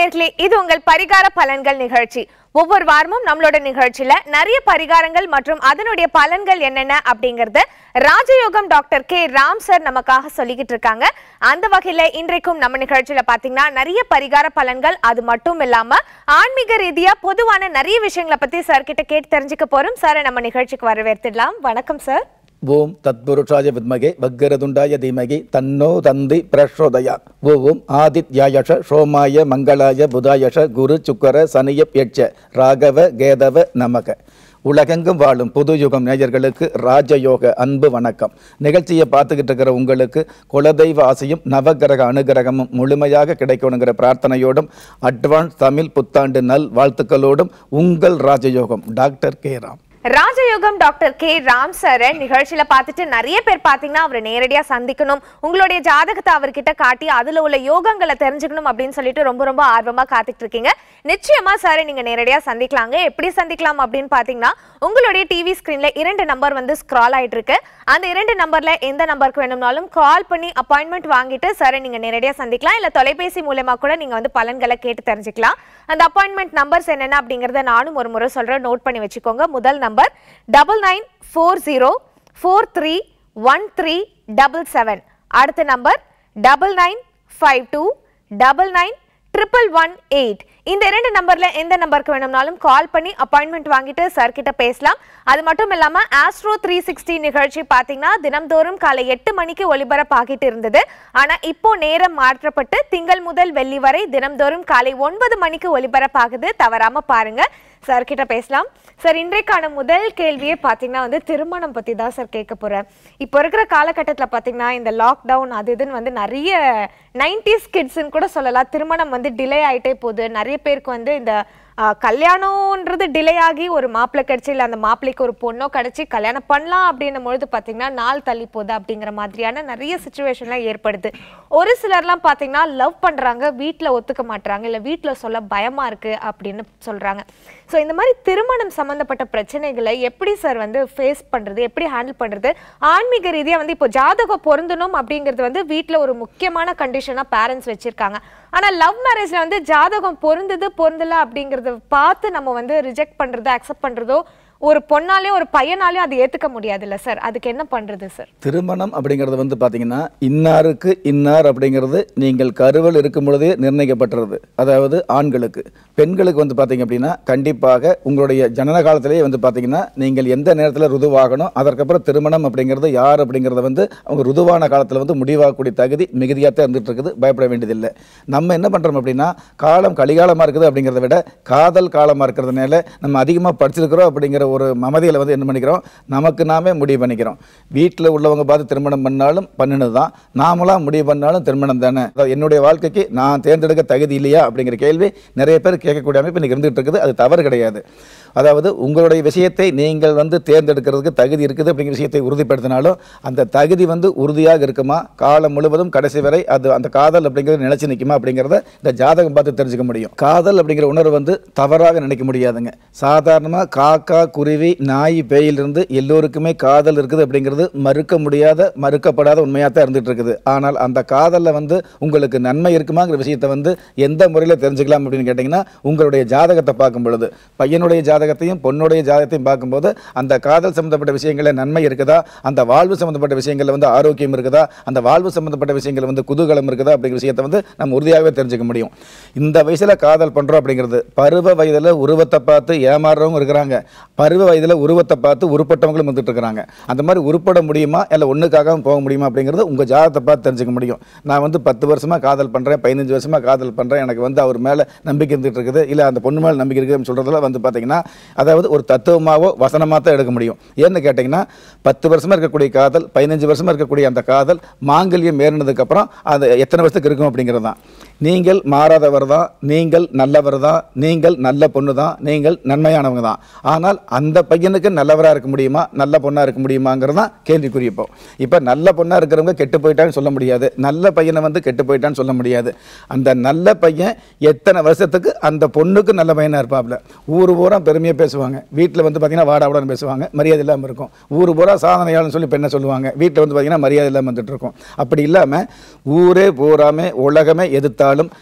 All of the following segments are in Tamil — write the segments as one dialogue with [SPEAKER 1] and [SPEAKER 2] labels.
[SPEAKER 1] நேயர்களே இது உங்கள் பரிகார பலன்கள் நிகழ்ச்சி ஒவ்வொரு வாரமும் நம்மளோட நிகழ்ச்சியில நிறைய பரிகாரங்கள் மற்றும் அதனுடைய பலன்கள் என்னென்ன அப்படிங்கறது ராஜயோகம் டாக்டர் கே ராம் சார் நமக்காக சொல்லிக்கிட்டு இருக்காங்க அந்த வகையில இன்றைக்கும் நம்ம நிகழ்ச்சியில பாத்தீங்கன்னா நிறைய பரிகார பலன்கள் அது மட்டும் இல்லாம ஆன்மீக ரீதியா பொதுவான நிறைய விஷயங்களை பத்தி சார் கிட்ட கேட்டு தெரிஞ்சுக்க போறோம் சாரை நம்ம நிகழ்ச்சிக்கு வரவேற்றிடலாம் வணக்கம் சார்
[SPEAKER 2] ஓம் தத்புருஷாய வித்மகே வக்கரதுண்டாய தீமகி தன்னோ தந்தி பிரசோதயா ஓம் ஆதித்யாயஷ சோமாய மங்களாய புதாயஷ குரு சுக்கர சனிய யட்ச ராகவ கேதவ நமக உலகெங்கும் வாழும் புது யுகம் நேயர்களுக்கு ராஜயோக அன்பு வணக்கம் நிகழ்ச்சியை பார்த்துக்கிட்டு இருக்கிற உங்களுக்கு குலதெய்வ ஆசையும் நவகிரக அனுகிரகமும் முழுமையாக கிடைக்கணுங்கிற பிரார்த்தனையோடும் அட்வான்ஸ் தமிழ் புத்தாண்டு நல் வாழ்த்துக்களோடும் உங்கள் ராஜயோகம் டாக்டர் கே ராம்
[SPEAKER 1] ராஜயோகம் டாக்டர் கே ராம் சாரை நிகழ்ச்சியில பார்த்துட்டு நிறைய பேர் பாத்தீங்கன்னா அவரை நேரடியா சந்திக்கணும் உங்களுடைய ஜாதகத்தை அவர்கிட்ட காட்டி அதுல உள்ள யோகங்களை தெரிஞ்சுக்கணும் அப்படின்னு சொல்லிட்டு ரொம்ப ரொம்ப ஆர்வமா காத்துட்டு இருக்கீங்க நிச்சயமா சாரை நீங்க நேரடியா சந்திக்கலாங்க எப்படி சந்திக்கலாம் அப்படின்னு பாத்தீங்கன்னா உங்களுடைய டிவி ஸ்கிரீன்ல இரண்டு நம்பர் வந்து ஸ்க்ரால் ஆயிட்டு இருக்கு அந்த இரண்டு நம்பர்ல எந்த நம்பருக்கு வேணும்னாலும் கால் பண்ணி அப்பாயின்மெண்ட் வாங்கிட்டு சாரை நீங்க நேரடியா சந்திக்கலாம் இல்ல தொலைபேசி மூலமா கூட நீங்க வந்து பலன்களை கேட்டு தெரிஞ்சுக்கலாம் அந்த அப்பாயின்மெண்ட் நம்பர்ஸ் என்னென்ன அப்படிங்கறத நானும் ஒரு முறை சொல்றேன் நோட் பண்ணி வச்சுக்கோங்க முதல் number double nine four zero four three one three double seven அடுத்த number double nine five two double nine triple one eight இந்த இரண்டு நம்பர்ல எந்த நம்பருக்கு வேணும்னாலும் கால் பண்ணி அப்பாயின்மெண்ட் வாங்கிட்டு சார் கிட்ட பேசலாம் அது மட்டும் இல்லாம ஆஸ்ட்ரோ த்ரீ சிக்ஸ்டி நிகழ்ச்சி பாத்தீங்கன்னா தினம்தோறும் காலை எட்டு மணிக்கு ஒளிபரப்பாகிட்டு இருந்தது ஆனா இப்போ நேரம் மாற்றப்பட்டு திங்கள் முதல் வெள்ளி வரை தினம்தோறும் காலை ஒன்பது மணிக்கு ஒளிபரப்பாகுது தவறாம பாருங்க சார் கிட்ட பேசலாம் சார் இன்றைக்கான முதல் கேள்வியே பார்த்தீங்கன்னா வந்து திருமணம் பற்றி தான் சார் கேட்க போகிறேன் இப்போ இருக்கிற காலகட்டத்தில் பார்த்தீங்கன்னா இந்த லாக்டவுன் அது இதுன்னு வந்து நிறைய நைன்டிஸ் கிட்ஸ்ன்னு கூட சொல்லலாம் திருமணம் வந்து டிலே ஆயிட்டே போகுது நிறைய பேருக்கு வந்து இந்த ஆ, கல்யாணம்ன்றது டிலே ஆகி ஒரு மாப்பிள்ளை கிடைச்சி இல்லை அந்த மாப்பிள்ளைக்கு ஒரு பொண்ணோ கிடைச்சி கல்யாணம் பண்ணலாம் அப்படின்னும் பொழுது பார்த்தீங்கன்னா நாள் தள்ளி போகுது அப்படிங்கிற மாதிரியான நிறைய சுச்சுவேஷன்லாம் ஏற்படுது ஒரு சிலர்லாம் பார்த்தீங்கன்னா லவ் பண்ணுறாங்க வீட்டில் ஒத்துக்க மாட்றாங்க இல்லை வீட்டில் சொல்ல பயமாக இருக்குது அப்படின்னு சொல்கிறாங்க ஸோ இந்த மாதிரி திருமணம் சம்மந்தப்பட்ட பிரச்சனைகளை எப்படி சார் வந்து ஃபேஸ் பண்ணுறது எப்படி ஹேண்டில் பண்ணுறது ஆன்மீக ரீதியாக வந்து இப்போ ஜாதகம் பொருந்தணும் அப்படிங்கிறது வந்து வீட்டில் ஒரு முக்கியமான கண்டிஷனாக பேரண்ட்ஸ் வச்சுருக்காங்க ஆனால் லவ் மேரேஜில் வந்து ஜாதகம் பொருந்தது பொருந்தல அப்படிங்கிறத பார்த்து நம்ம வந்து ரிஜெக்ட் பண்ணுறதோ அக்செப்ட் பண்ணுறதோ ஒரு பொண்ணாலேயும் ஒரு பையனாலேயும் அது ஏற்றுக்க முடியாதுல்ல சார் அதுக்கு என்ன பண்ணுறது சார்
[SPEAKER 2] திருமணம் அப்படிங்கிறது வந்து பார்த்தீங்கன்னா இன்னாருக்கு இன்னார் அப்படிங்கிறது நீங்கள் கருவல் இருக்கும் பொழுதே நிர்ணயிக்கப்பட்டுறது அதாவது ஆண்களுக்கு பெண்களுக்கு வந்து பார்த்தீங்க அப்படின்னா கண்டிப்பாக உங்களுடைய ஜனன காலத்திலேயே வந்து பார்த்தீங்கன்னா நீங்கள் எந்த நேரத்தில் ருதுவாகணும் அதற்கப்புறம் திருமணம் அப்படிங்கிறது யார் அப்படிங்கிறத வந்து அவங்க ருதுவான காலத்தில் வந்து முடிவாகக்கூடிய தகுதி மிகுதியாக தான் இருந்துட்டு இருக்குது பயப்பட வேண்டியதில்லை நம்ம என்ன பண்ணுறோம் அப்படின்னா காலம் கலிகாலமாக இருக்குது அப்படிங்கிறத விட காதல் காலமாக இருக்கிறதுனால நம்ம அதிகமாக படிச்சிருக்கிறோம் அப்படிங்கிற ஒரு மமதியில் வந்து என்ன பண்ணிக்கிறோம் நமக்கு நாமே முடிவு பண்ணிக்கிறோம் வீட்டில் உள்ளவங்க பார்த்து திருமணம் பண்ணாலும் பண்ணினது தான் நாமளாம் முடிவு பண்ணாலும் திருமணம் தானே அதாவது என்னுடைய வாழ்க்கைக்கு நான் தேர்ந்தெடுக்க தகுதி இல்லையா அப்படிங்கிற கேள்வி நிறைய பேர் கேட்கக்கூடிய அமைப்பு இன்னைக்கு இருந்துகிட்டு இருக்குது அது தவறு கிடையாது அதாவது உங்களுடைய விஷயத்தை நீங்கள் வந்து தேர்ந்தெடுக்கிறதுக்கு தகுதி இருக்குது அப்படிங்கிற விஷயத்தை உறுதிப்படுத்தினாலும் அந்த தகுதி வந்து உறுதியாக இருக்குமா காலம் முழுவதும் கடைசி வரை அது அந்த காதல் அப்படிங்கிறது நிலைச்சு நிற்குமா அப்படிங்கிறத இந்த ஜாதகம் பார்த்து தெரிஞ்சுக்க முடியும் காதல் அப்படிங்கிற உணர்வு வந்து தவறாக நினைக்க முடியாதுங்க சாதாரணமாக காக்கா குருவி நாய் பேயிலிருந்து எல்லோருக்குமே காதல் இருக்குது அப்படிங்கிறது மறுக்க முடியாத மறுக்கப்படாத உண்மையாக தான் இருந்துட்டு இருக்குது ஆனால் அந்த காதலில் வந்து உங்களுக்கு நன்மை இருக்குமாங்கிற விஷயத்தை வந்து எந்த முறையில் தெரிஞ்சுக்கலாம் அப்படின்னு கேட்டிங்கன்னா உங்களுடைய ஜாதகத்தை பார்க்கும் பொழுது பையனுடைய ஜாதகத்தையும் பொண்ணுடைய ஜாதகத்தையும் பார்க்கும்போது அந்த காதல் சம்பந்தப்பட்ட விஷயங்களில் நன்மை இருக்குதா அந்த வாழ்வு சம்பந்தப்பட்ட விஷயங்களில் வந்து ஆரோக்கியம் இருக்குதா அந்த வாழ்வு சம்பந்தப்பட்ட விஷயங்கள் வந்து குதூகலம் இருக்குதா அப்படிங்கிற விஷயத்தை வந்து நம்ம உறுதியாகவே தெரிஞ்சுக்க முடியும் இந்த வயசில் காதல் பண்ணுறோம் அப்படிங்கிறது பருவ வயதில் உருவத்தை பார்த்து ஏமாறுறவங்க இருக்கிறாங்க பருவ வயதில் உருவத்தை பார்த்து உருப்பட்டவங்களும் வந்துட்டு இருக்கிறாங்க அந்த மாதிரி உருப்பட முடியுமா இல்லை ஒன்றுக்காக போக முடியுமா அப்படிங்கிறது உங்கள் ஜாதகத்தை பார்த்து தெரிஞ்சுக்க முடியும் நான் வந்து பத்து வருஷமாக காதல் பண்ணுறேன் பதினஞ்சு வருஷமாக காதல் பண்ணுறேன் எனக்கு வந்து அவர் மேலே நம்பிக்கை இருந்துட்டு இருக்குது இல்லை அந்த பொண்ணு மேலே நம்பிக்கை இருக்குதுன்னு சொல்கிறதுல வந்து பார்த்தீங்கன்னா அதாவது ஒரு தத்துவமாவோ வசனமாக தான் எடுக்க முடியும் ஏன்னு கேட்டிங்கன்னா பத்து வருஷமாக இருக்கக்கூடிய காதல் பதினஞ்சு வருஷமாக இருக்கக்கூடிய அந்த காதல் மாங்கல்யம் ஏறினதுக்கப்புறம் அது எத்தனை வருஷத்துக்கு இருக்கும் அப்படிங்கிறது தான் நீங்கள் மாறாதவர் தான் நீங்கள் நல்லவர் தான் நீங்கள் நல்ல பொண்ணு தான் நீங்கள் நன்மையானவங்க தான் ஆனால் அந்த பையனுக்கு நல்லவராக இருக்க முடியுமா நல்ல பொண்ணாக இருக்க முடியுமாங்கிறது தான் கேள்விக்குறி இப்போ இப்போ நல்ல பொண்ணாக இருக்கிறவங்க கெட்டு போயிட்டான்னு சொல்ல முடியாது நல்ல பையனை வந்து கெட்டு போயிட்டான்னு சொல்ல முடியாது அந்த நல்ல பையன் எத்தனை வருஷத்துக்கு அந்த பொண்ணுக்கு நல்ல பையனாக இருப்பாப்ல ஊர் பூரா பெருமையாக பேசுவாங்க வீட்டில் வந்து பார்த்தீங்கன்னா வாடா வாடான்னு பேசுவாங்க மரியாதை இல்லாமல் இருக்கும் ஊர் பூரா சாதனையாளன்னு சொல்லி பெண்ணை சொல்லுவாங்க வீட்டில் வந்து பார்த்தீங்கன்னா மரியாதை இல்லாமல் வந்துட்டு இருக்கும் அப்படி இல்லாமல் ஊரே பூராமே உலகமே எதிர்த்தாலும்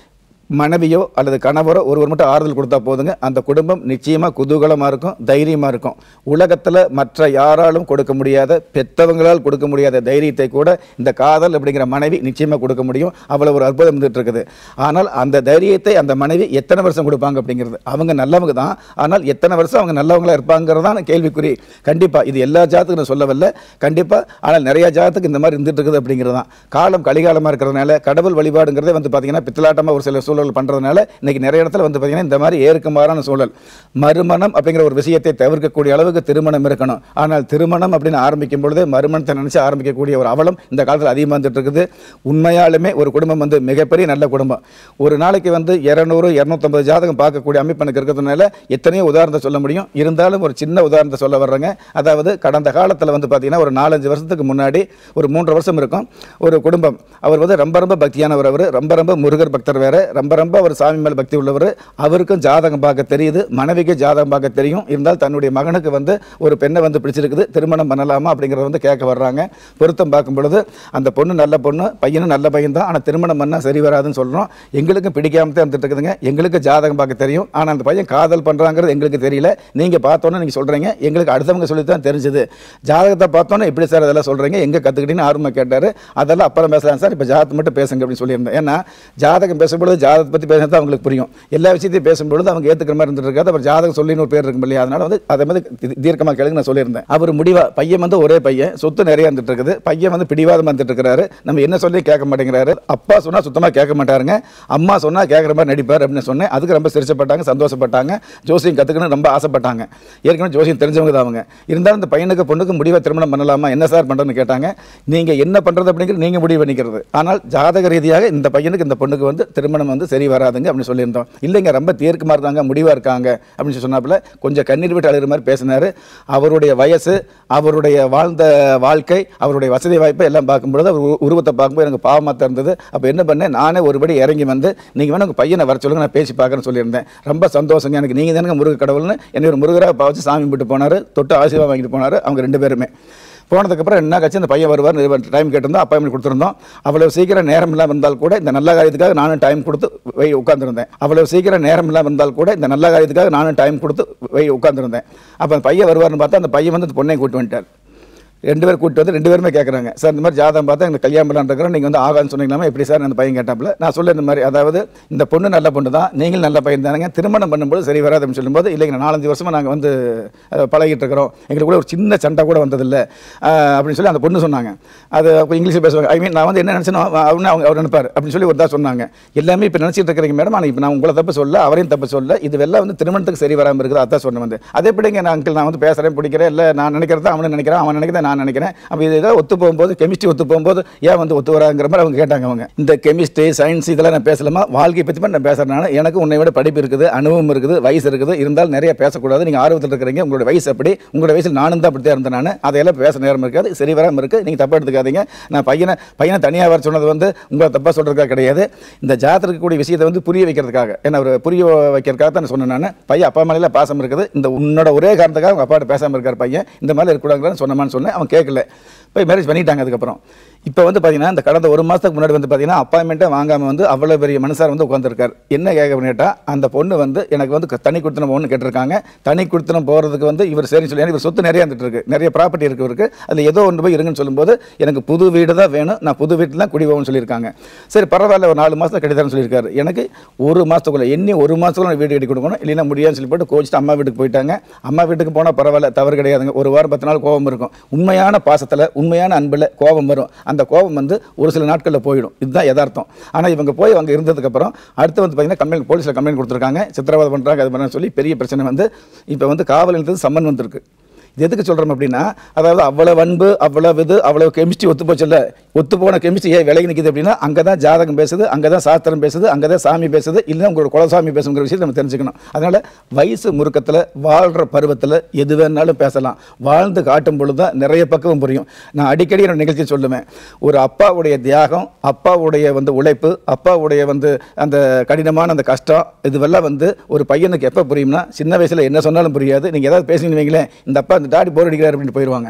[SPEAKER 2] மனைவியோ அல்லது கணவரோ ஒருவர் மட்டும் ஆறுதல் கொடுத்தா போதுங்க அந்த குடும்பம் நிச்சயமாக குதூகலமாக இருக்கும் தைரியமாக இருக்கும் உலகத்தில் மற்ற யாராலும் கொடுக்க முடியாத பெத்தவங்களால் கொடுக்க முடியாத தைரியத்தை கூட இந்த காதல் அப்படிங்கிற மனைவி நிச்சயமாக கொடுக்க முடியும் அவ்வளோ ஒரு அற்புதம் இருந்துட்டு இருக்குது ஆனால் அந்த தைரியத்தை அந்த மனைவி எத்தனை வருஷம் கொடுப்பாங்க அப்படிங்கிறது அவங்க நல்லவங்க தான் ஆனால் எத்தனை வருஷம் அவங்க நல்லவங்களா இருப்பாங்கிறது தான் கேள்விக்குறி கண்டிப்பாக இது எல்லா ஜாதத்துக்கும் நான் சொல்ல வரல கண்டிப்பாக ஆனால் நிறைய ஜாதத்துக்கு இந்த மாதிரி இருந்துட்டு இருக்குது அப்படிங்கிறது தான் காலம் கலிகாலமாக இருக்கிறதுனால கடவுள் வழிபாடுங்கிறதே வந்து பார்த்தீங்கன்னா பித்தலாட்டமாக ஒரு சில சூழல் பண்ணுறதுனால இன்னைக்கு நிறைய இடத்துல வந்து பார்த்தீங்கன்னா இந்த மாதிரி ஏற்கமாறான சூழல் மறுமணம் அப்படிங்கிற ஒரு விஷயத்தை தவிர்க்கக்கூடிய அளவுக்கு திருமணம் இருக்கணும் ஆனால் திருமணம் அப்படின்னு ஆரம்பிக்கும் பொழுது மறுமணத்தை நினச்சி ஆரம்பிக்கக்கூடிய ஒரு அவலம் இந்த காலத்தில் அதிகமாக வந்துட்டு இருக்குது உண்மையாலுமே ஒரு குடும்பம் வந்து மிகப்பெரிய நல்ல குடும்பம் ஒரு நாளைக்கு வந்து இரநூறு இரநூத்தம்பது ஜாதகம் பார்க்கக்கூடிய அமைப்பு எனக்கு இருக்கிறதுனால எத்தனையோ உதாரணத்தை சொல்ல முடியும் இருந்தாலும் ஒரு சின்ன உதாரணத்தை சொல்ல வர்றேங்க அதாவது கடந்த காலத்தில் வந்து பார்த்தீங்கன்னா ஒரு நாலஞ்சு வருஷத்துக்கு முன்னாடி ஒரு மூன்று வருஷம் இருக்கும் ஒரு குடும்பம் அவர் வந்து ரொம்ப ரொம்ப பக்தியானவர் அவர் ரொம்ப ரொம்ப முருகர் பக்தர் வேற ரொம்ப ரொம்ப அவர் சாமி மேல் பக்தி உள்ளவர் அவருக்கும் ஜாதகம் பார்க்க தெரியுது மனைவிக்கு ஜாதகம் பார்க்க தெரியும் இருந்தால் தன்னுடைய மகனுக்கு வந்து ஒரு பெண்ணை வந்து பிடிச்சிருக்குது திருமணம் பண்ணலாமா அப்படிங்கிறத வந்து கேட்க வர்றாங்க பொருத்தம் பார்க்கும் பொழுது அந்த பொண்ணு நல்ல பொண்ணு பையனும் நல்ல பையன் தான் ஆனால் திருமணம் பண்ணால் சரி வராதுன்னு சொல்கிறோம் எங்களுக்கும் பிடிக்காம தான் இருந்துட்டு இருக்குதுங்க எங்களுக்கு ஜாதகம் பார்க்க தெரியும் ஆனால் அந்த பையன் காதல் பண்ணுறாங்கிறது எங்களுக்கு தெரியல நீங்கள் பார்த்தோன்னே நீங்கள் சொல்கிறீங்க எங்களுக்கு அடுத்தவங்க சொல்லி தான் தெரிஞ்சுது ஜாதகத்தை பார்த்தோன்னே எப்படி சார் அதெல்லாம் சொல்கிறீங்க எங்கே கற்றுக்கிட்டீங்கன்னு ஆர்வமாக கேட்டார் அதெல்லாம் அப்புறம் பேசலாம் சார் இப்போ ஜாதகத்தை மட்டும் பேசுங்க அப்படின்னு சொல்லியிருந்தேன் ஏன்னா ஜாதகம் பேசும்பொழுது ஜாதகத்தை பற்றி பேசுறது அவங்களுக்கு புரியும் எல்லா விஷயத்தையும் பேசும்பொழுது அவங்க ஏற்றுக்கிற மாதிரி இருந்துட்டு இருக்காது அப்புறம் ஜாதகம் சொல்லின்னு ஒரு பேர் இருக்கும் இல்லையா அதனால வந்து அதை மாதிரி தி- தீர்க்கமாக கேளுங்க நான் சொல்லியிருந்தேன் அவர் முடிவா பையன் வந்து ஒரே பையன் சொத்து நிறைய இருந்துட்டு இருக்குது பையன் வந்து பிடிவாதமாக இருந்துட்டு இருக்கிறாரு நம்ம என்ன சொல்லி கேட்க மாட்டேங்கிறாரு அப்பா சொன்னா சுத்தமாக கேட்க மாட்டாருங்க அம்மா சொன்னா கேட்குற மாதிரி நடிப்பார் அப்படின்னு சொன்னேன் அதுக்கு ரொம்ப சிரிச்சப்பட்டாங்க சந்தோஷப்பட்டாங்க ஜோசியம் கற்றுக்கணும்னு ரொம்ப ஆசைப்பட்டாங்க ஏற்கனவே ஜோசியம் தெரிஞ்சவங்க தான் அவங்க இருந்தாலும் இந்த பையனுக்கு பொண்ணுக்கு முடிவை திருமணம் பண்ணலாமா என்ன சார் பண்ணுறதுன்னு கேட்டாங்க நீங்க என்ன பண்றது அப்படிங்கிறது நீங்க முடிவு பண்ணிக்கிறது ஆனால் ஜாதக ரீதியாக இந்த பையனுக்கு இந்த பொண்ணுக்கு வந்து திருமணம் வந்து சரி வராதுங்க அப்படின்னு சொல்லியிருந்தோம் இல்லைங்க ரொம்ப தீர்க்கமாக இருக்காங்க முடிவாக இருக்காங்க அப்படின்னு சொல்லி சொன்னாப்புல கொஞ்சம் கண்ணீர் விட்டு அழுகிற மாதிரி பேசினாரு அவருடைய வயசு அவருடைய வாழ்ந்த வாழ்க்கை அவருடைய வசதி வாய்ப்பை எல்லாம் பார்க்கும்பொழுது அவர் உரு- உருவத்தை பார்க்கும்போது எனக்கு பாவமாக தான் இருந்தது அப்போ என்ன பண்ணேன் நானே ஒருபடி இறங்கி வந்து நீங்கள் வேணும் உங்கள் பையனை வர சொல்லுங்க நான் பேசி பார்க்குறேன்னு சொல்லியிருந்தேன் ரொம்ப சந்தோஷங்க எனக்கு நீங்கள் தானங்க முருக கடவுள்னு என்னை ஒரு முருகராக பாவச்சு சாமி கும்பிட்டு போனார் தொட்டு ஆசீர்வாதம் வாங்கிட்டு போனார் அவங்க ரெண்டு பேருமே போனதுக்கப்புறம் என்ன கட்சி அந்த பையன் வருவார் டைம் கேட்டிருந்தோம் அப்பாயின்மெண்ட் கொடுத்துருந்தோம் அவ்வளவு சீக்கிரம் நேரம் இல்லாமல் இருந்தால் கூட இந்த நல்ல காரியத்துக்காக நானும் டைம் கொடுத்து வை உட்காந்துருந்தேன் அவ்வளவு சீக்கிரம் நேரம் இல்லாமல் இருந்தால் கூட இந்த நல்ல காரியத்துக்காக நானும் டைம் கொடுத்து வை உட்காந்துருந்தேன் அப்போ அந்த பையன் வருவார்னு பார்த்தா அந்த பையன் வந்து அந்த பொண்ணை கூட்டு வந்துட்டார் ரெண்டு பேர் கூட்டு வந்து ரெண்டு பேருமே கேட்குறாங்க சார் இந்த மாதிரி ஜாதகம் பார்த்தா எனக்கு கல்யாணம் பண்ணலான்னு இருக்கிறோம் நீங்கள் வந்து ஆகான்னு சொன்னீங்களாமா எப்படி சார் அந்த பையன் கேட்டாப்புல நான் சொல்ல இந்த மாதிரி அதாவது இந்த பொண்ணு நல்ல பொண்ணு தான் நீங்கள் நல்ல பையன் தானுங்க திருமணம் பண்ணும்போது சரி வராது அப்படின்னு சொல்லும்போது இல்லைங்க நான் நாலஞ்சு வருஷமாக நாங்கள் வந்து அஹ், பழகிட்டு இருக்கிறோம் எங்களுக்கு கூட ஒரு சின்ன சண்டை கூட வந்ததில்லை அஹ், அப்படின்னு சொல்லி அந்த பொண்ணு சொன்னாங்க அது அப்போ இங்கிலீஷ் பேசுவாங்க ஐ மீன் நான் வந்து என்ன நினச்சேனோ அவனு அவங்க அவர் நினைப்பார் அப்படின்னு சொல்லி ஒரு தான் சொன்னாங்க எல்லாமே இப்போ நினச்சிட்டு இருக்கிறீங்க மேடம் ஆனால் இப்போ நான் உங்களை தப்பு சொல்ல அவரையும் தப்பு சொல்ல இது வெள்ளம் வந்து திருமணத்துக்கு சரி வராமல் இருக்குது அதான் சொன்னேன் வந்து அதே எப்படிங்க நான் அங்கிள் நான் வந்து பேசுகிறேன் பிடிக்கிறேன் இல்லை நான் நினைக்கிறத அவனு நினைக்கிறேன் அவன் நினைக்கிறத நான் நினைக்கிறேன் அப்போ இது ஏதாவது ஒத்து போகும்போது கெமிஸ்ட்ரி ஒத்து போகும்போது ஏன் வந்து ஒத்து வராங்கிற மாதிரி அவங்க கேட்டாங்க அவங்க இந்த கெமிஸ்ட்ரி சயின்ஸ் இதெல்லாம் நான் பேசலாமா வாழ்க்கை பற்றி மட்டும் நான் பேசுறதுனால எனக்கு உன்னை விட படிப்பு இருக்குது அனுபவம் இருக்குது வயசு இருக்குது இருந்தாலும் நிறைய பேசக்கூடாது நீங்கள் ஆர்வத்தில் இருக்கிறீங்க உங்களோட வயசு அப்படி உங்களோட வயசில் நானும் தான் அப்படித்தான் இருந்தேன் நான் அதையெல்லாம் பேச நேரம் இருக்காது சரி வராமல் இருக்குது நீங்கள் தப்பாக எடுத்துக்காதீங்க நான் பையனை பையனை தனியாக வர சொன்னது வந்து உங்களை தப்பாக சொல்கிறதுக்காக கிடையாது இந்த ஜாதகத்துக்கு கூடிய விஷயத்தை வந்து புரிய வைக்கிறதுக்காக என்ன ஒரு புரிய வைக்கிறதுக்காக தான் நான் சொன்னேன் நான் பையன் அப்பா மேலே பாசம் இருக்குது இந்த உன்னோட ஒரே காரணத்துக்காக அவங்க அப்பாட்ட பேசாமல் இருக்கார் பையன் இந்த மாதிரி இருக்கக்கூடாதுன்னு சொன்னமான்னு சொன்னேன் அவன் கேட்கல போய் மேரேஜ் பண்ணிட்டாங்க அதுக்கப்புறம் இப்போ வந்து பார்த்தீங்கன்னா இந்த கடந்த ஒரு மாதத்துக்கு முன்னாடி வந்து பார்த்தீங்கன்னா அப்பாயின்மெண்ட்டே வாங்காமல் வந்து அவ்வளோ பெரிய மனுஷார் வந்து உட்காந்துருக்காரு என்ன கேட்க பண்ணிட்டா அந்த பொண்ணு வந்து எனக்கு வந்து க- தனி கொடுத்தனம் ஒன்று கேட்டிருக்காங்க தனி கொடுத்தனம் போகிறதுக்கு வந்து இவர் சரின்னு சொல்லி ஏன்னா இவர் சொத்து நிறைய இருந்துட்டு இருக்கு நிறைய ப்ராப்பர்ட்டி இருக்கு இவருக்கு அதில் ஏதோ ஒன்று போய் இருங்கன்னு சொல்லும்போது எனக்கு புது வீடு தான் வேணும் நான் புது வீட்டில் தான் குடி போகணும்னு சொல்லியிருக்காங்க சரி பரவாயில்ல ஒரு நாலு மாதம் கட்டித்தரேன்னு சொல்லியிருக்காரு எனக்கு ஒரு மாதத்துக்குள்ள எண்ணி ஒரு மாதத்துக்குள்ள வீடு கட்டி கொடுக்கணும் இல்லைன்னா முடியாதுன்னு சொல்லி போட்டு கோச்சிட்டு அம்மா வீட்டுக்கு போயிட்டாங்க அம்மா வீட்டுக்கு போனால் பரவாயில்ல தவறு கிடையாதுங்க ஒரு வாரம் பத்து நாள் கோபம் இருக்கும் உண்மையான பாசத்தில் உண்மையான அன்பில் கோபம் வரும் அந்த கோபம் வந்து ஒரு சில நாட்களில் போயிடும் இதுதான் யதார்த்தம் ஆனால் இவங்க போய் அங்கே இருந்ததுக்கப்புறம் அடுத்து வந்து பார்த்தீங்கன்னா கம்ப்ளைண்ட் போலீஸில் கம்ப்ளைண்ட் கொடுத்துருக்காங்க சித்திரவதை பண்ணுறாங்க அது பண்ண சொல்லி பெரிய பிரச்சனை வந்து இப்போ வந்து காவல் நிலையத்துக்கு சம்மன் வந்திருக்கு இது எதுக்கு சொல்கிறோம் அப்படின்னா அதாவது அவ்வளவு அன்பு அவ்வளவு இது அவ்வளவு கெமிஸ்ட்ரி ஒத்து போச்சுல்ல ஒத்து போன கெமிஸ்ட்ரி ஏன் விலகி நிற்குது அப்படின்னா அங்கே தான் ஜாதகம் பேசுது அங்கே தான் சாஸ்திரம் பேசுது அங்கே தான் சாமி பேசுது இல்லைன்னா உங்களோட குலசாமி பேசுங்கிற விஷயத்தை நம்ம தெரிஞ்சுக்கணும் அதனால் வயசு முறுக்கத்தில் வாழ்கிற பருவத்தில் எது வேணாலும் பேசலாம் வாழ்ந்து காட்டும் பொழுது தான் நிறைய பக்குவம் புரியும் நான் அடிக்கடி என்னோட நிகழ்ச்சி சொல்லுவேன் ஒரு அப்பாவுடைய தியாகம் அப்பாவுடைய வந்து உழைப்பு அப்பாவுடைய வந்து அந்த கடினமான அந்த கஷ்டம் இதுவெல்லாம் வந்து ஒரு பையனுக்கு எப்போ புரியும்னா சின்ன வயசில் என்ன சொன்னாலும் புரியாது நீங்கள் ஏதாவது பேசினீங்க வைங்களேன் இந்த அப்பா இந்த டாடி போர் அடிக்கிறார் அப்படின்னு போயிடுவாங்க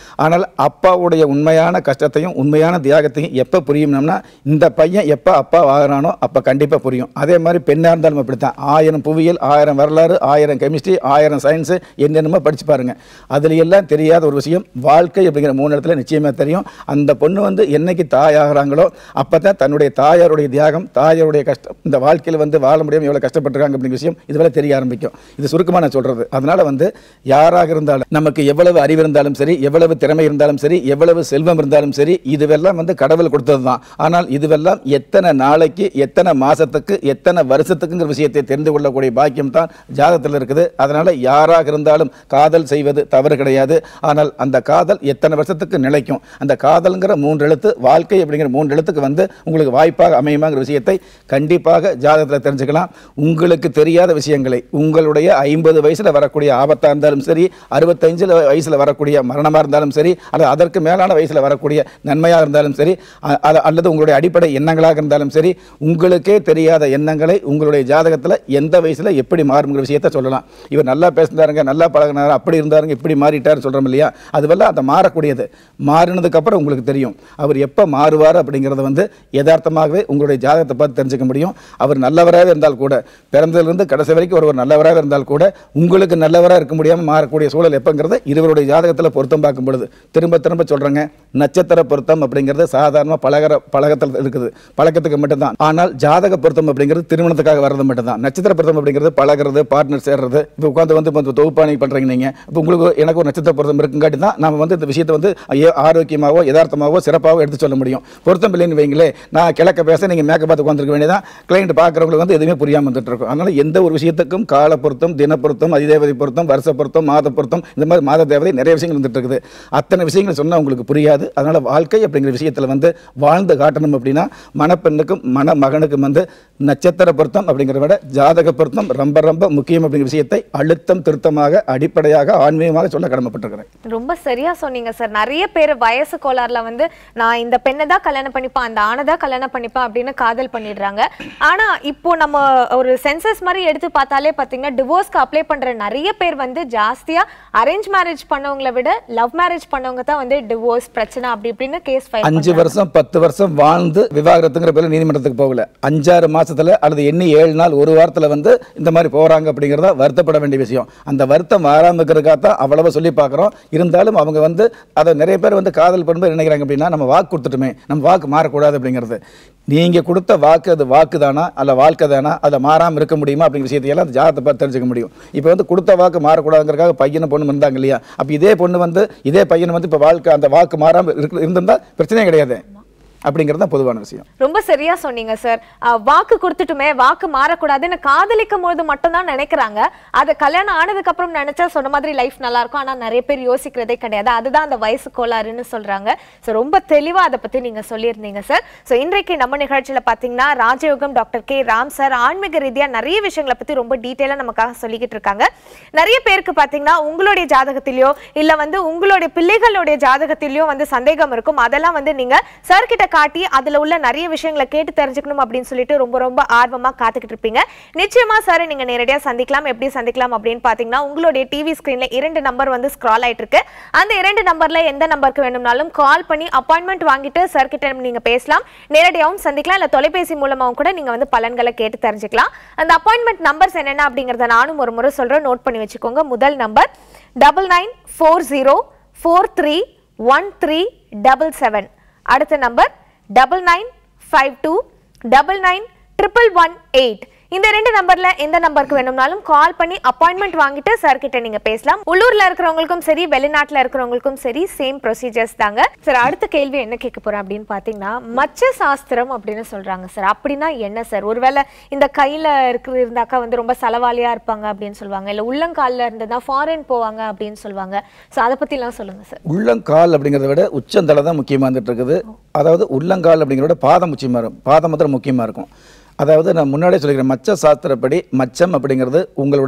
[SPEAKER 2] ஆனால் அப்பாவுடைய உண்மையான கஷ்டத்தையும் உண்மையான தியாகத்தையும் எப்போ புரியும்னா இந்த பையன் எப்போ அப்பா ஆகிறானோ அப்போ கண்டிப்பாக புரியும் அதே மாதிரி பெண்ணாக இருந்தாலும் அப்படித்தான் ஆயிரம் புவியியல் ஆயிரம் வரலாறு ஆயிரம் கெமிஸ்ட்ரி ஆயிரம் சயின்ஸு என்னென்னமோ படிச்சு பாருங்க அதுல எல்லாம் தெரியாத ஒரு விஷயம் வாழ்க்கை அப்படிங்கிற மூணு இடத்துல நிச்சயமாக தெரியும் அந்த பொண்ணு வந்து என்னைக்கு தாயாகிறாங்களோ அப்போ தான் தன்னுடைய தாயாருடைய தியாகம் தாயாருடைய கஷ்டம் இந்த வாழ்க்கையில் வந்து வாழ முடியாமல் எவ்வளோ கஷ்டப்பட்டிருக்காங்க அப்படிங்கிற விஷயம் இதுவரை தெரிய ஆரம்பிக்கும் இது சுருக்கமாக நான் சொல்கிறது அதனால வந்து யாராக இருந்தாலும் நமக்கு எவ்வளவு அறிவு இருந்தாலும் சரி எவ்வளவு திறமை இருந்தாலும் சரி எவ்வளவு செல்வம் இருந்தாலும் சரி இதுவெல்லாம் வந்து கடவுள் கொடுத்தது தான் ஆனால் இதுவெல்லாம் எத்தனை நாளைக்கு எத்தனை மாசத்துக்கு எத்தனை வருஷத்துக்குங்கிற விஷயத்தை தெரிந்து கொள்ளக்கூடிய பாக்கியம் தான் ஜாதகத்தில் இருக்குது அதனால யாராக இருந்தாலும் காதல் செய்வது தவறு கிடையாது ஆனால் அந்த காதல் எத்தனை வருஷத்துக்கு நிலைக்கும் அந்த காதல்ங்கிற மூன்று எழுத்து வாழ்க்கை அப்படிங்கிற மூன்று எழுத்துக்கு வந்து உங்களுக்கு வாய்ப்பாக அமையுமாங்கிற விஷயத்தை கண்டிப்பாக ஜாதகத்தில் தெரிஞ்சுக்கலாம் உங்களுக்கு தெரியாத விஷயங்களை உங்களுடைய ஐம்பது வயசுல வரக்கூடிய ஆபத்தா இருந்தாலும் சரி அறுபத்தஞ்சில் வயசுல வரக்கூடிய மரணமா இருந்தாலும் சரி அல்லது அதற்கு மேலான வயசுல வரக்கூடிய நன்மையா இருந்தாலும் சரி அ- அ- அல்லது உங்களுடைய அடிப்படை எண்ணங்களாக இருந்தாலும் சரி உங்களுக்கே தெரியாத எண்ணங்களை உங்களுடைய ஜாதகத்துல எந்த வயசுல எப்படி மாறுங்கிற விஷயத்தை சொல்லலாம் இவர் நல்லா பேசினாருங்க நல்லா பழகினாரு அப்படி இருந்தாருங்க இப்படி மாறிட்டாரு சொல்றோம் இல்லையா அதுவெல்லாம் அந்த மாறக்கூடியது மாறினதுக்கு அப்புறம் உங்களுக்கு தெரியும் அவர் எப்ப மாறுவார் அப்படிங்கறத வந்து யதார்த்தமாகவே உங்களுடைய ஜாதகத்தை பார்த்து தெரிஞ்சுக்க முடியும் அவர் நல்லவராக இருந்தால் கூட பிறந்ததிலிருந்து கடைசி வரைக்கும் ஒருவர் நல்லவராக இருந்தால் கூட உங்களுக்கு நல்லவராக இருக்க முடியாமல் மாறக்கூடிய சூழல் எப்பங்கிறத இருவருடைய ஜாதகத்தில் பொருத்தம் பார்க்கும் பொழுது திரும்ப திரும்ப சொல்றேங்க நட்சத்திர பொருத்தம் அப்படிங்கிறது சாதாரணமாக பழகிற பழக்கத்தில் இருக்குது பழக்கத்துக்கு மட்டும்தான் ஆனால் ஜாதக பொருத்தம் அப்படிங்கிறது திருமணத்துக்காக வர்றது மட்டும்தான் நட்சத்திர பொருத்தம் அப்படிங்கிறது பழகிறது பார்ட்னர் சேர்றது இப்போ உட்காந்து வந்து இப்போ தொகுப்பாணி பண்றீங்க நீங்க இப்போ உங்களுக்கு எனக்கு ஒரு நட்சத்திர பொருத்தம் இருக்குங்காட்டி தான் நம்ம வந்து இந்த விஷயத்தை வந்து ஐயோ, ஆரோக்கியமாவோ யதார்த்தமாவோ சிறப்பாகவோ எடுத்து சொல்ல முடியும் பொருத்தம் இல்லைன்னு வைங்களே நான் கிழக்க பேச நீங்க மேக்க பார்த்து உட்காந்துருக்க வேண்டியதான் கிளைண்ட் பார்க்குறவங்களுக்கு வந்து எதுவுமே புரியாம வந்துட்டு இருக்கும் அதனால எந்த ஒரு விஷயத்துக்கும் கால பொருத்தம் தின பொருத்தம் அதிதேவதை பொருத்தம் வருஷ பொருத்தம் மாத பொருத்தம் இந்த மாதிரி மாத தேவதை நிறைய விஷயங்கள் வந்துட்டு இருக்குது அத்தனை விஷயங்கள் சொன்னா உங்களுக்கு புரியாது அதனால வாழ்க்கை அப்படிங்கிற விஷயத்துல வந்து வாழ்ந்து காட்டணும் அப்படின்னா மணப்பெண்ணுக்கும் மண மகனுக்கும் வந்து நட்சத்திர பொருத்தம் அப்படிங்கிறத விட ஜாதக பொருத்தம் ரொம்ப ரொம்ப முக்கியம் அப்படிங்கிற விஷயத்தை அழுத்தம் திருத்தமாக அடிப்படையாக ஆன்மீகமாக சொல்ல கடமைப்பட்டிருக்கிறேன்
[SPEAKER 1] ரொம்ப சரியா சொன்னீங்க சார் நிறைய பேர் வயசு கோளாறுல வந்து நான் இந்த பெண்ணை தான் கல்யாணம் பண்ணிப்பேன் அந்த ஆணை தான் கல்யாணம் பண்ணிப்பேன் அப்படின்னு காதல் பண்ணிடுறாங்க ஆனா இப்போ நம்ம ஒரு சென்சஸ் மாதிரி எடுத்து பார்த்தாலே பாத்தீங்கன்னா டிவோர்ஸ்க்கு அப்ளை பண்ற நிறைய பேர் வந்து ஜாஸ்தியா அரேஞ்ச் மேரேஜ் பண்ணவங்களை விட லவ் மேரேஜ் பண்ணவங்க தான் வந்து டிவோர்ஸ் பிரச்சனை அப்படி இப்படின்னு கேஸ் ஃபைல்
[SPEAKER 2] அஞ்சு வருஷம் பத்து வருஷம் வாழ்ந்து விவாகரத்துங்கிற பேர்ல நீதிமன்றத்துக்கு போகல அஞ்சாறு மாசத்துல அல்லது எண்ணி ஏழு நாள் ஒரு வாரத்துல வந்து இந்த மாதிரி போறாங்க அப்படிங்கிறத வருத்தப்பட வேண்டிய விஷயம் அந்த வருத்தம் வராம இருக்கிறதுக்காக தான் அவ்வளவு சொல்லி பார்க்குறோம் இருந்தாலும் அவங்க வந்து அதை நிறைய பேர் வந்து காதல் பண்ணும்போது நினைக்கிறாங்க அப்படின்னா நம்ம வாக்கு கொடுத்துட்டுமே நம்ம வாக்கு மாறக்கூடாது அப்படிங்கிறது நீங்க கொடுத்த வாக்கு அது வாக்கு தானா அல்ல வாழ்க்கை தானா அதை மாறாம இருக்க முடியுமா அப்படிங்கிற விஷயத்தையெல்லாம் அந்த ஜாதகத்தை பார்த்து தெரிஞ்சுக்க முடியும் இப்போ வந்து கொடுத்த வாக்கு மாறக்கூடாதுங்கிறதுக்காக பையனும் பொண்ணு இருந்தாங்க இல்லையா அப்போ இதே பொண்ணு வந்து இதே பையன் வந்து இப்போ வாழ்க்கை அந்த வாக்கு மாறாம இருக்கு இருந்திருந்தா பிரச்சனையே கிடையாது அப்படிங்கிறது தான் பொதுவான விஷயம்
[SPEAKER 1] ரொம்ப சரியா சொன்னீங்க சார் அஹ், வாக்கு கொடுத்துட்டுமே வாக்கு மாறக்கூடாதுன்னு காதலிக்கும் போது மட்டும் தான் நினைக்கிறாங்க அது கல்யாணம் ஆனதுக்கு அப்புறம் நினைச்சா சொன்ன மாதிரி லைஃப் நல்லா இருக்கும் ஆனா நிறைய பேர் யோசிக்கிறதே கிடையாது அதுதான் அந்த வயசு கோளாறுன்னு சொல்றாங்க ஸோ ரொம்ப தெளிவா அதை பத்தி நீங்க சொல்லியிருந்தீங்க சார் ஸோ இன்றைக்கு நம்ம நிகழ்ச்சியில பாத்தீங்கன்னா ராஜயோகம் டாக்டர் கே ராம் சார் ஆன்மீக ரீதியா நிறைய விஷயங்களை பத்தி ரொம்ப டீட்டெயிலா நமக்காக சொல்லிக்கிட்டு இருக்காங்க நிறைய பேருக்கு பாத்தீங்கன்னா உங்களுடைய ஜாதகத்திலயோ இல்ல வந்து உங்களுடைய பிள்ளைகளுடைய ஜாதகத்திலயோ வந்து சந்தேகம் இருக்கும் அதெல்லாம் வந்து நீங்க சார் கிட்ட காட்டி அதுல உள்ள நிறைய விஷயங்களை கேட்டு தெரிஞ்சுக்கணும் அப்படின்னு சொல்லிட்டு ரொம்ப ரொம்ப ஆர்வமா காத்துக்கிட்டு இருப்பீங்க நிச்சயமா சார் நீங்க நேரடியா சந்திக்கலாம் எப்படி சந்திக்கலாம் அப்படின்னு பாத்தீங்கன்னா உங்களுடைய டிவி ஸ்கிரீன்ல இரண்டு நம்பர் வந்து ஸ்க்ரால் ஆயிட்டு இருக்கு அந்த இரண்டு நம்பர்ல எந்த நம்பருக்கு வேணும்னாலும் கால் பண்ணி அப்பாயின்மெண்ட் வாங்கிட்டு சார் கிட்ட நீங்க பேசலாம் நேரடியாகவும் சந்திக்கலாம் இல்ல தொலைபேசி மூலமாவும் கூட நீங்க வந்து பலன்களை கேட்டு தெரிஞ்சுக்கலாம் அந்த அப்பாயின்மெண்ட் நம்பர்ஸ் என்னென்ன அப்படிங்கறத நானும் ஒரு முறை சொல்றேன் நோட் பண்ணி வச்சுக்கோங்க முதல் number double nine four zero four three one three double seven அடுத்த number double nine five two double nine triple one eight இந்த ரெண்டு நம்பர்ல எந்த நம்பருக்கு வேணும்னாலும் கால் பண்ணி அப்பாயின்மெண்ட் வாங்கிட்டு சார் கிட்ட நீங்க பேசலாம் உள்ளூர்ல இருக்கிறவங்களுக்கும் சரி வெளிநாட்டுல இருக்கிறவங்களுக்கும் சரி சேம் ப்ரொசீஜர்ஸ் தாங்க சார் அடுத்த கேள்வி என்ன கேட்க போறேன் அப்படின்னு பாத்தீங்கன்னா மச்ச சாஸ்திரம் அப்படின்னு சொல்றாங்க சார் அப்படின்னா என்ன சார் ஒருவேளை இந்த கையில இருக்கு இருந்தாக்கா வந்து ரொம்ப செலவாளியா இருப்பாங்க அப்படின்னு சொல்லுவாங்க இல்ல உள்ளங்கால்ல இருந்ததா ஃபாரின் போவாங்க அப்படின்னு சொல்லுவாங்க ஸோ அதை பத்தி எல்லாம் சொல்லுங்க சார்
[SPEAKER 2] உள்ளங்கால் அப்படிங்கிறத விட உச்சந்தலை தான் முக்கியமாக இருந்துட்டு இருக்குது அதாவது உள்ளங்கால் அப்படிங்கிறத விட பாதம் முக்கியமாக இருக்கும் பாதம் மாத்திரம் முக்கியமாக இருக்கும் அதாவது நான் முன்னாடியே சொல்லிக்கிறேன் மச்ச சாஸ்திரப்படி மச்சம் அப்படிங்கிறது உங்களுடைய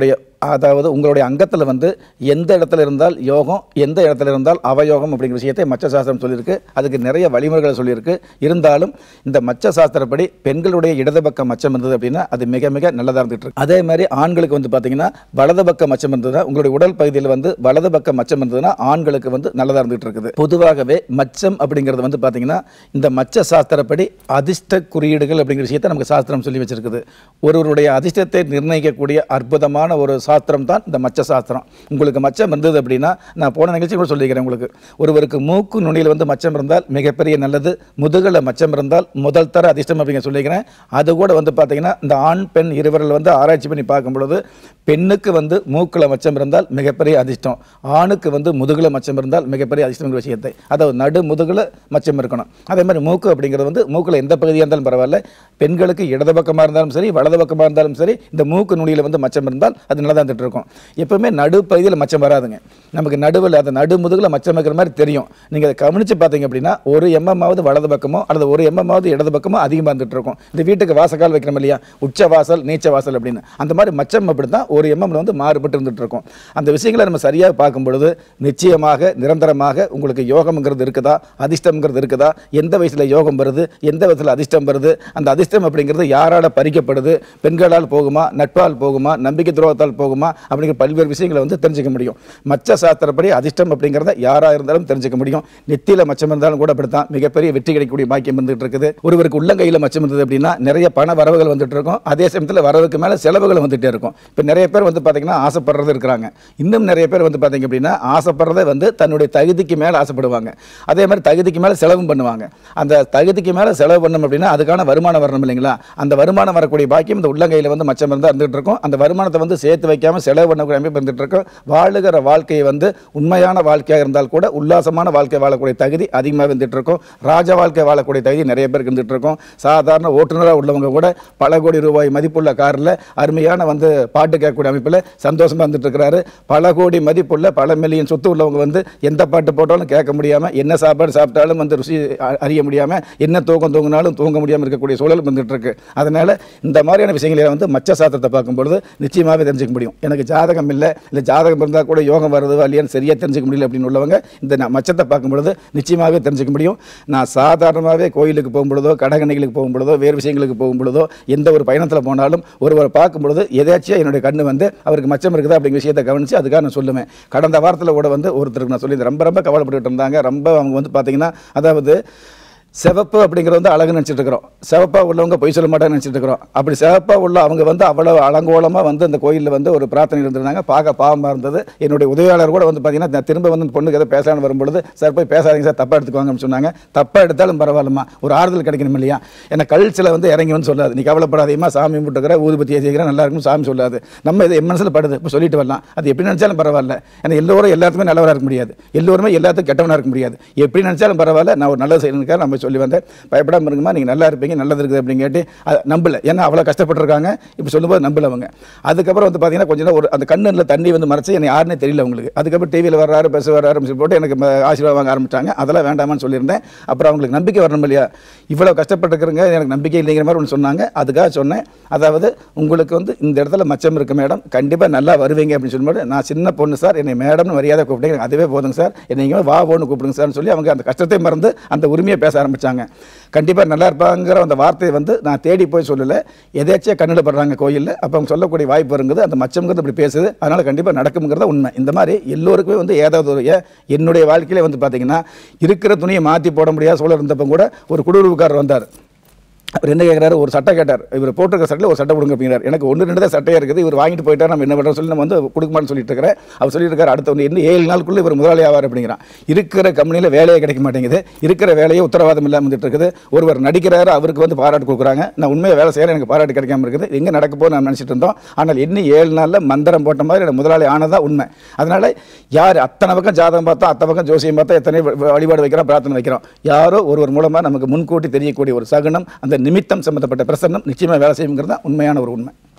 [SPEAKER 2] அதாவது உங்களுடைய அங்கத்தில் வந்து எந்த இடத்துல இருந்தால் யோகம் எந்த இடத்துல இருந்தால் அவயோகம் அப்படிங்கிற விஷயத்தை மச்ச சாஸ்திரம் சொல்லியிருக்கு அதுக்கு நிறைய வழிமுறைகளை சொல்லியிருக்கு இருந்தாலும் இந்த மச்ச சாஸ்திரப்படி பெண்களுடைய இடது பக்க மச்சம் இருந்தது அப்படின்னா அது மிக மிக நல்லதாக இருந்துட்டு இருக்கு அதே மாதிரி ஆண்களுக்கு வந்து பார்த்தீங்கன்னா வலது பக்க மச்சம் இருந்ததுன்னா உங்களுடைய உடல் பகுதியில் வந்து வலது பக்க மச்சம் இருந்ததுன்னா ஆண்களுக்கு வந்து நல்லதாக இருந்துட்டு இருக்குது பொதுவாகவே மச்சம் அப்படிங்கிறது வந்து பார்த்தீங்கன்னா இந்த மச்ச சாஸ்திரப்படி அதிர்ஷ்ட குறியீடுகள் அப்படிங்கிற விஷயத்தை நமக்கு சாஸ்திரம் சொல்லி வச்சிருக்குது ஒருவருடைய அதிர்ஷ்டத்தை நிர்ணயிக்கக்கூடிய அற்புதமான ஒரு சாஸ்திரம் தான் இந்த மச்ச சாஸ்திரம் உங்களுக்கு மச்சம் இருந்தது அப்படின்னா நான் போன நிகழ்ச்சி கூட சொல்லிக்கிறேன் உங்களுக்கு ஒருவருக்கு மூக்கு நுனியில் வந்து மச்சம் இருந்தால் மிகப்பெரிய நல்லது முதுகில் மச்சம் இருந்தால் முதல் தர அதிர்ஷ்டம் அப்படிங்க சொல்லிக்கிறேன் அது கூட வந்து பார்த்தீங்கன்னா இந்த ஆண் பெண் இருவரில் வந்து ஆராய்ச்சி பண்ணி பார்க்கும் பொழுது பெண்ணுக்கு வந்து மூக்கில் மச்சம் இருந்தால் மிகப்பெரிய அதிர்ஷ்டம் ஆணுக்கு வந்து முதுகில் மச்சம் இருந்தால் மிகப்பெரிய அதிர்ஷ்டங்கிற விஷயத்தை அதாவது நடு முதுகில் மச்சம் இருக்கணும் அதே மாதிரி மூக்கு அப்படிங்கிறது வந்து மூக்கில் எந்த பகுதியாக இருந்தாலும் பரவாயில்ல பெண்களுக்கு இடது பக்கமாக இருந்தாலும் சரி வலது பக்கமாக இருந்தாலும் சரி இந்த மூக்கு நுனியில் வந்து மச்சம் இருந்தால் அது நல்லா தான் இருந்துட்டு இருக்கும் எப்பவுமே நடு பகுதியில் மச்சம் வராதுங்க நமக்கு நடுவில் அந்த நடு முதுகில் மச்சம் இருக்கிற மாதிரி தெரியும் நீங்கள் அதை கவனித்து பார்த்தீங்க அப்படின்னா ஒரு எம்எம்மாவது வலது பக்கமோ அல்லது ஒரு எம்எம்மாவது இடது பக்கமோ அதிகமாக இருந்துட்டு இருக்கும் இந்த வீட்டுக்கு வாசக்கால் வைக்கிறோம் இல்லையா உச்ச வாசல் நீச்ச வாசல் அப்படின்னு அந்த மாதிரி மச்சம் அப்படி தான் ஒரு எம்எம்ல வந்து மாறுபட்டு இருந்துட்டு இருக்கும் அந்த விஷயங்களை நம்ம சரியாக பார்க்கும் பொழுது நிச்சயமாக நிரந்தரமாக உங்களுக்கு யோகம்ங்கிறது இருக்குதா அதிர்ஷ்டம்ங்கிறது இருக்குதா எந்த வயசுல யோகம் வருது எந்த வயசுல அதிர்ஷ்டம் வருது அந்த அதிர்ஷ்டம் அப்படிங்கிறது யாரால பறிக்கப்படுது பெண்களால் போகுமா நட்பால் போகுமா நம்பிக்கை துரோகத்தால் போகுமா அப்படிங்கிற பல்வேறு விஷயங்களை வந்து தெரிஞ்சுக்க முடியும் மச்ச சாஸ்திரப்படி அதிர்ஷ்டம் அப்படிங்கிறத யாரா இருந்தாலும் தெரிஞ்சுக்க முடியும் நெத்தியில மச்சம் இருந்தாலும் கூட அப்படித்தான் மிகப்பெரிய வெற்றி கிடைக்கக்கூடிய பாக்கியம் வந்துட்டு இருக்குது ஒருவருக்கு உள்ளங்கையில மச்சம் இருந்தது அப்படின்னா நிறைய பண வரவுகள் வந்துட்டு இருக்கும் அதே சமயத்தில் வரவுக்கு மேல செலவுகள் வந்துட்டே இருக்கும் இப்போ நிறைய பேர் வந்து பார்த்தீங்கன்னா ஆசைப்படுறது இருக்கிறாங்க இன்னும் நிறைய பேர் வந்து பார்த்தீங்க அப்படின்னா ஆசைப்படுறதை வந்து தன்னுடைய தகுதிக்கு மேலே ஆசைப்படுவாங்க அதே மாதிரி தகுதிக்கு மேலே செலவும் பண்ணுவாங்க அந்த தகுதிக்கு மேலே செலவு பண்ணணும் அப்படின்னா அதுக்கான வருமானம் வரணும் இல்லைங்களா அந்த வருமானம் வரக்கூடிய பாக்கியம் இந்த உள்ளங்கையில் வந்து மச்சம் இருந்தால் இருந்துகிட்டு இருக்கும் அந்த வருமானத்தை வந்து சேர்த்து வைக்காம செலவு பண்ணக்கூடிய அமைப்பு இருந்துட்டு இருக்கும் வாழுகிற வாழ்க்கையை வந்து உண்மையான வாழ்க்கையாக இருந்தால் கூட உல்லாசமான வாழ்க்கை வாழக்கூடிய தகுதி அதிகமாக இருந்துட்டு இருக்கும் ராஜ வாழ்க்கை வாழக்கூடிய தகுதி நிறைய பேருக்கு இருந்துட்டு இருக்கும் சாதாரண ஓட்டுநராக உள்ளவங்க கூட பல கோடி ரூபாய் மதிப்புள்ள காரில் அருமையான வந்து பாட்டு கேட்கக்கூடிய அமைப்பில் சந்தோஷமாக இருந்துட்டு இருக்கிறாரு பல கோடி மதிப்புள்ள பல மில்லியன் சொத்து உள்ளவங்க வந்து எந்த பாட்டு போட்டாலும் கேட்க முடியாமல் என்ன சாப்பாடு சாப்பிட்டாலும் வந்து ருசி அ- அறிய முடியாமல் என்ன தூக்கம் தூங்கினாலும் தூங்க முடியாமல் இருக்கக்கூடிய சூழல் வந்துட்டு இருக்கு அதனால இந்த மாதிரியான விஷயங்களை வந்து மச்ச சாஸ்திரத்தை பார்க்கும்பொழுது நிச்சயமாகவே தெரிஞ்சுக்க முடியும் எனக்கு ஜாதகம் இல்லை இல்லை ஜாதகம் இருந்தால் கூட யோகம் வருது இல்லையான்னு சரியாக தெரிஞ்சுக்க முடியல அப்படின்னு உள்ளவங்க இந்த ந- மச்சத்தை பார்க்கும் பொழுது நிச்சயமாகவே தெரிஞ்சுக்க முடியும் நான் சாதாரணமாகவே கோயிலுக்கு போகும்பொழுதோ கடகணிகளுக்கு போகும்பொழுதோ வேறு விஷயங்களுக்கு போகும்பொழுதோ எந்த ஒரு பயணத்தில் போனாலும் ஒருவரை பார்க்கும் பொழுது எதாச்சும் என்னுடைய கண்ணு வந்து அவருக்கு மச்சம் இருக்குதா அப்படிங்கிற விஷயத்தை கவனித்து அதுக்காக நான் சொல்லுவேன் கடந்த வாரத்தில் கூட வந்து ஒருத்தருக்கு நான் சொல்லி ரொம்ப ரொம்ப கவலைப்பட்டுட்டு இருந்தாங்க ரொம்ப அவங்க வந்து பார்த்தீங்கன்னா அதாவது சிவப்பு அப்படிங்கிறது வந்து அழகு நினச்சிட்டு இருக்கிறோம் சிவப்பா உள்ளவங்க பொய் சொல்ல மாட்டாங்கன்னு நினச்சிட்டு இருக்கிறோம் அப்படி சிவப்பா உள்ள அவங்க வந்து அவ்வளவு அலங்கோலமாக வந்து அந்த கோயிலில் வந்து ஒரு பிரார்த்தனை இருந்திருந்தாங்க பார்க்க பாவமாக இருந்தது என்னுடைய உதவியாளர் கூட வந்து பார்த்தீங்கன்னா நான் திரும்ப வந்து இந்த பொண்ணுக்கு எதை பேசலான்னு வரும்பொழுது சார் போய் பேசாதீங்க சார் தப்பாக எடுத்துக்குவாங்கன்னு சொன்னாங்க தப்பாக எடுத்தாலும் பரவாயில்லம்மா ஒரு ஆறுதல் கிடைக்கணும் இல்லையா ஏன்னா கழிச்சில் வந்து இறங்கி வந்து சொல்லாது நீ கவலைப்படாதீமா சாமி கும்பிட்டுக்கிற ஊதுபத்தி ஏற்றிக்கிற நல்லா இருக்கும் சாமி சொல்லாது நம்ம இது என் மனசில் படுது இப்போ சொல்லிட்டு வரலாம் அது எப்படி நினச்சாலும் பரவாயில்ல ஏன்னா எல்லோரும் எல்லாத்துக்குமே நல்லவராக இருக்க முடியாது எல்லோருமே எல்லாத்துக்கும் கெட்டவனாக இருக்க முடியாது எப்படி நினச்சாலும் பரவாயில்ல நான் ஒரு நல்லது செய்யணுக்காக நம்ம சொல்லி வந்தேன் பயப்படாமல் இருங்கம்மா நீங்கள் நல்லா இருப்பீங்க நல்லது இருக்குது அப்படின்னு கேட்டு அதை நம்பல ஏன்னா அவ்வளோ கஷ்டப்பட்டிருக்காங்க இப்போ சொல்லும்போது நம்பல அவங்க அதுக்கப்புறம் வந்து பார்த்தீங்கன்னா கொஞ்ச நேரம் ஒரு அந்த கண்ணில் தண்ணி வந்து மறைச்சு எனக்கு யாருன்னே தெரியல அவங்களுக்கு அதுக்கப்புறம் டிவியில் வர்றாரு பஸ் வர்றாரு சொல்லி போட்டு எனக்கு ம- ஆசீர்வாதம் வாங்க ஆரம்பிச்சாங்க அதெல்லாம் வேண்டாமான்னு சொல்லியிருந்தேன் அப்புறம் அவங்களுக்கு நம்பிக்கை வரணும் இல்லையா இவ்வளோ கஷ்டப்பட்டுருக்குறங்க எனக்கு நம்பிக்கை இல்லைங்கிற மாதிரி ஒன்று சொன்னாங்க அதுக்காக சொன்னேன் அதாவது உங்களுக்கு வந்து இந்த இடத்துல மச்சம் இருக்கு மேடம் கண்டிப்பாக நல்லா வருவீங்க அப்படின்னு சொல்லும்போது நான் சின்ன பொண்ணு சார் என்னை மேடம்னு மரியாதை கூப்பிட்டீங்க எனக்கு அதுவே போதுங்க சார் என்னை இங்கே வா போன்னு கூப்பிடுங்க சார்னு சொல்லி அவங்க அந்த கஷ்டத்தை மறந்து அந்த உரிமையை பேச ஆரம்பிச்சாங்க கண்டிப்பாக நல்லா இருப்பாங்கிற அந்த வார்த்தையை வந்து நான் தேடி போய் சொல்லலை எதேச்சியாக கண்ணில் படுறாங்க கோயிலில் அப்போ அவங்க சொல்லக்கூடிய வாய்ப்பு இருங்குது அந்த மச்சம்ங்கிறது இப்படி பேசுது அதனால் கண்டிப்பாக நடக்குங்கிறத உண்மை இந்த மாதிரி எல்லோருக்குமே வந்து ஏதாவது ஒரு ஏ- என்னுடைய வாழ்க்கையில வந்து பார்த்தீங்கன்னா இருக்கிற துணியை மாற்றி போட முடியாத சூழல் இருந்தப்போ கூட ஒரு குடியுறவுக்காரர் வந்தார் அவர் என்ன கேட்குறாரு ஒரு சட்டை கேட்டார் இவர் போட்டிருக்க சட்டையில் ஒரு சட்டை கொடுங்க அப்படிங்கிறார் எனக்கு ஒன்று ரெண்டு தான் சட்டையாக இருக்குது இவர் வாங்கிட்டு போயிட்டார் நம்ம என்ன பண்ணுறோம் சொல்லி நம்ம வந்து கொடுக்குமான்னு சொல்லிட்டு இருக்கிறேன் அவர் சொல்லிட்டு இருக்காரு அடுத்த ஒன்று இன்னும் ஏழு நாளுக்குள்ளே இவர் முதலாளி ஆவார் அப்படிங்கிறான் இருக்கிற கம்பெனியில் வேலையே கிடைக்க மாட்டேங்குது இருக்கிற வேலையே உத்தரவாதம் இல்லாமல் வந்துட்டு இருக்குது ஒருவர் நடிக்கிறாரு அவருக்கு வந்து பாராட்டு கொடுக்குறாங்க நான் உண்மையை வேலை செய்கிறேன் எனக்கு பாராட்டு கிடைக்காம இருக்குது எங்கே நடக்க போகுது நான் நினச்சிட்டு இருந்தோம் ஆனால் இன்னும் ஏழு நாளில் மந்திரம் போட்ட மாதிரி எனக்கு முதலாளி ஆனதா உண்மை அதனால் யார் அத்தனை பக்கம் ஜாதகம் பார்த்தா அத்தனை பக்கம் ஜோசியம் பார்த்தா எத்தனை வ- வ- வழிபாடு வைக்கிறோம் பிரார்த்தனை வைக்கிறோம் யாரோ ஒருவர் மூலமாக நமக்கு முன்கூட்டி தெரியக்கூடிய ஒரு சகுனம் அந்த நிமித்தம் சம்பந்தப்பட்ட பிரசன்னம் நிச்சயமாக வேலை செய்யுங்கிறது தான் உண்மையான ஒரு உண்மை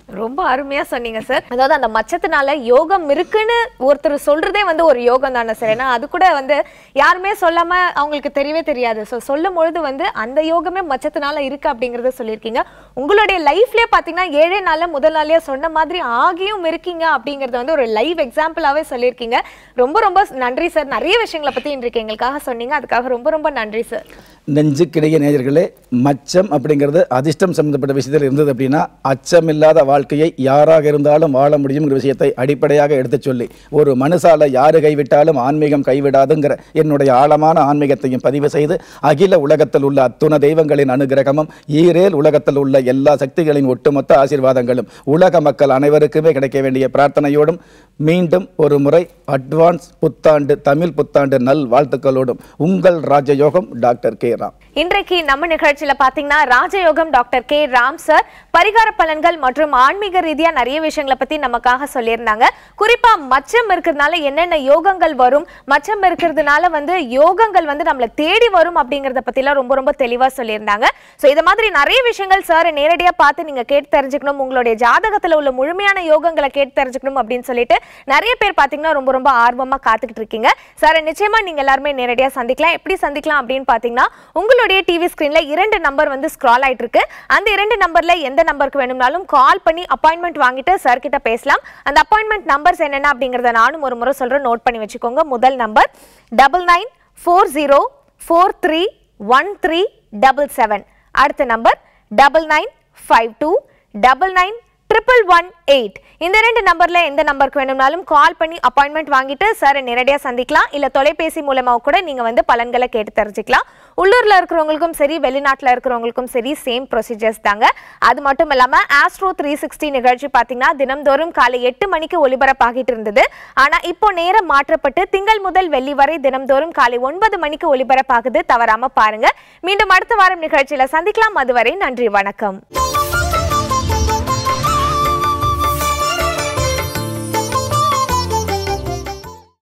[SPEAKER 1] ரொம்ப அருமையா சொன்னீங்க சார் அதாவது அந்த மச்சத்தினால யோகம் இருக்குன்னு ஒருத்தர் சொல்றதே வந்து ஒரு யோகம் தானே சார் ஏன்னா அது கூட வந்து யாருமே சொல்லாம அவங்களுக்கு தெரியவே தெரியாது ஸோ சொல்லும் பொழுது வந்து அந்த யோகமே மச்சத்தினால இருக்கு அப்படிங்கறத சொல்லியிருக்கீங்க உங்களுடைய லைஃப்லயே பாத்தீங்கன்னா ஏழே நாள்ல முதல் நாளே சொன்ன மாதிரி ஆகியும் இருக்கீங்க அப்படிங்கறத வந்து ஒரு லைவ் எக்ஸாம்பிளாவே சொல்லியிருக்கீங்க ரொம்ப ரொம்ப நன்றி சார் நிறைய விஷயங்களை பத்தி இன்றைக்கு எங்களுக்காக சொன்னீங்க அதுக்காக ரொம்ப ரொம்ப நன்றி சார்
[SPEAKER 2] நெஞ்சுக்கிடையே நேயர்களே மச்சம் அப்படிங்கிறது அதிர்ஷ்டம் சம்பந்தப்பட்ட விஷயத்தில் இருந்தது அப்படின்னா அச்சமில்லாத வாழ்க்கையை யாராக இருந்தாலும் வாழ முடியுங்கிற விஷயத்தை அடிப்படையாக எடுத்துச் சொல்லி ஒரு மனுஷால யாரு கைவிட்டாலும் ஆன்மீகம் கைவிடாதுங்கிற என்னுடைய ஆழமான ஆன்மீகத்தையும் பதிவு செய்து அகில உலகத்தில் உள்ள அத்துண தெய்வங்களின் அனுகிரகமும் ஈரேல் உலகத்தில் உள்ள எல்லா சக்திகளின் ஒட்டுமொத்த ஆசீர்வாதங்களும் உலக மக்கள் அனைவருக்குமே கிடைக்க வேண்டிய பிரார்த்தனையோடும் மீண்டும் ஒரு முறை அட்வான்ஸ் புத்தாண்டு தமிழ் புத்தாண்டு நல் வாழ்த்துக்களோடும் உங்கள் ராஜயோகம் டாக்டர் கே ராம்
[SPEAKER 1] இன்றைக்கு நம்ம நிகழ்ச்சியில பாத்தீங்கன்னா ராஜயோகம் டாக்டர் கே ராம் சார் பரிகார பலன்கள் மற்றும் ஆன்மீக ரீதியா நிறைய விஷயங்களை பத்தி நமக்காக சொல்லியிருந்தாங்க குறிப்பா மச்சம் இருக்கிறதுனால என்னென்ன யோகங்கள் வரும் மச்சம் இருக்கிறதுனால வந்து யோகங்கள் வந்து நம்மளை தேடி வரும் அப்படிங்கறத பத்திலாம் ரொம்ப ரொம்ப தெளிவா சொல்லியிருந்தாங்க சோ இது மாதிரி நிறைய விஷயங்கள் சார் நேரடியா பார்த்து நீங்க கேட்டு தெரிஞ்சுக்கணும் உங்களுடைய ஜாதகத்துல உள்ள முழுமையான யோகங்களை கேட்டு தெரிஞ்சுக்கணும் அப்படின்னு சொல்லிட்டு நிறைய பேர் பாத்தீங்கன்னா ரொம்ப ரொம்ப ஆர்வமா காத்துக்கிட்டு இருக்கீங்க சார் நிச்சயமா நீங்க எல்லாருமே நேரடியா சந்திக்கலாம் எப்படி சந்திக்கலாம் அப்படின்னு பாத்தீங்கன்னா உங்களுடைய டிவி ஸ்கிரீன்ல இரண்டு நம்பர் வந்து ஸ்க்ரால் ஆயிட்டு இருக்கு அந்த இரண்டு நம்பர்ல எந்த நம்பருக்கு வேணும்னாலும் கால் பண்ணி அப்பாயின்மெண்ட் வாங்கிட்டு சார் கிட்ட பேசலாம் அந்த அப்பாயின்மெண்ட் நம்பர்ஸ் என்னென்ன அப்படிங்கறத நானும் ஒரு முறை சொல்றேன் நோட் பண்ணி வச்சுக்கோங்க முதல் number double nine four zero four three one three double seven அடுத்த number double nine five two double nine triple one eight இந்த ரெண்டு நம்பர்ல எந்த நம்பருக்கு வேணும்னாலும் கால் பண்ணி அப்பாயின்மெண்ட் வாங்கிட்டு சார் நேரடியாக சந்திக்கலாம் இல்ல தொலைபேசி மூலமா கூட நீங்க வந்து பலன்களை கேட்டு தெரிஞ்சுக்கலாம் உள்ளூர்ல இருக்கிறவங்களுக்கும் சரி வெளிநாட்டுல இருக்கிறவங்களுக்கும் சரி சேம் ப்ரொசீஜர்ஸ் தாங்க அது மட்டும் இல்லாம ஆஸ்ட்ரோ த்ரீ சிக்ஸ்டி நிகழ்ச்சி பாத்தீங்கன்னா தினம்தோறும் காலை எட்டு மணிக்கு ஒலிபரப்பாகிட்டு இருந்தது ஆனா இப்போ நேரம் மாற்றப்பட்டு திங்கள் முதல் வெள்ளி வரை தினம்தோறும் காலை ஒன்பது மணிக்கு ஒலிபரப்பாகுது தவறாம பாருங்க மீண்டும் அடுத்த வாரம் நிகழ்ச்சியில சந்திக்கலாம் அதுவரை நன்றி வணக்கம்